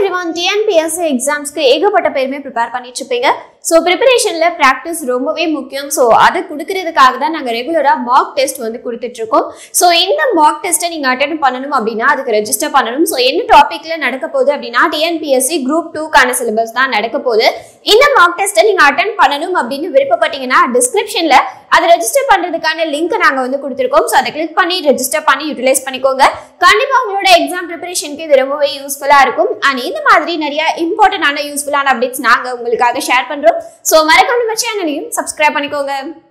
every one TNPSC எக்ஸாம்ஸ்க்கு ஏகப்பட்ட பேருமே prepare பண்ணிட்டு இருப்பீங்க ஸோ ப்ரிப்பரேஷனில் ப்ராக்டிஸ் ரொம்பவே முக்கியம் ஸோ அதை கொடுக்கறதுக்காக தான் நாங்கள் ரெகுலராக மார்க் டெஸ்ட் வந்து கொடுத்துட்டு இருக்கோம் ஸோ இந்த மார்க் டெஸ்ட்டை நீங்கள் அட்டன் பண்ணணும் அப்படின்னா அதுக்கு ரெஜிஸ்டர் பண்ணணும் ஸோ என்ன டாப்பிக்கில் நடக்க போகுது அப்படின்னா டிஎன்பிஎஸ்சி குரூப் டூக்கான சிலபஸ் தான் நடக்க போகுது இந்த மார்க் டெஸ்ட்டை நீங்கள் அட்டன் பண்ணணும் அப்படின்னு விருப்பப்பட்டீங்கன்னா டிஸ்கிரிப்ஷனில் அதை ரெஜிஸ்டர் பண்ணுறதுக்கான லிங்க் நாங்கள் வந்து கொடுத்துருக்கோம் ஸோ அதை கிளிக் பண்ணி ரெஜிஸ்டர் பண்ணி யூட்டிலைஸ் பண்ணிக்கோங்க கண்டிப்பாக உங்களோட எக்ஸாம் ப்ரிப்பரேஷனுக்கு இது ரொம்பவே யூஸ்ஃபுல்லாக இருக்கும் அண்ட் இந்த மாதிரி நிறைய இம்பார்ட்டண்டான யூஸ்ஃபுல்லான அப்டேட்ஸ் நாங்கள் உங்களுக்காக ஷேர் பண்ணுறோம் ஸோ மறக்காம நம்ம சேனலையும் சப்ஸ்கிரைப் பண்ணிக்கோங்க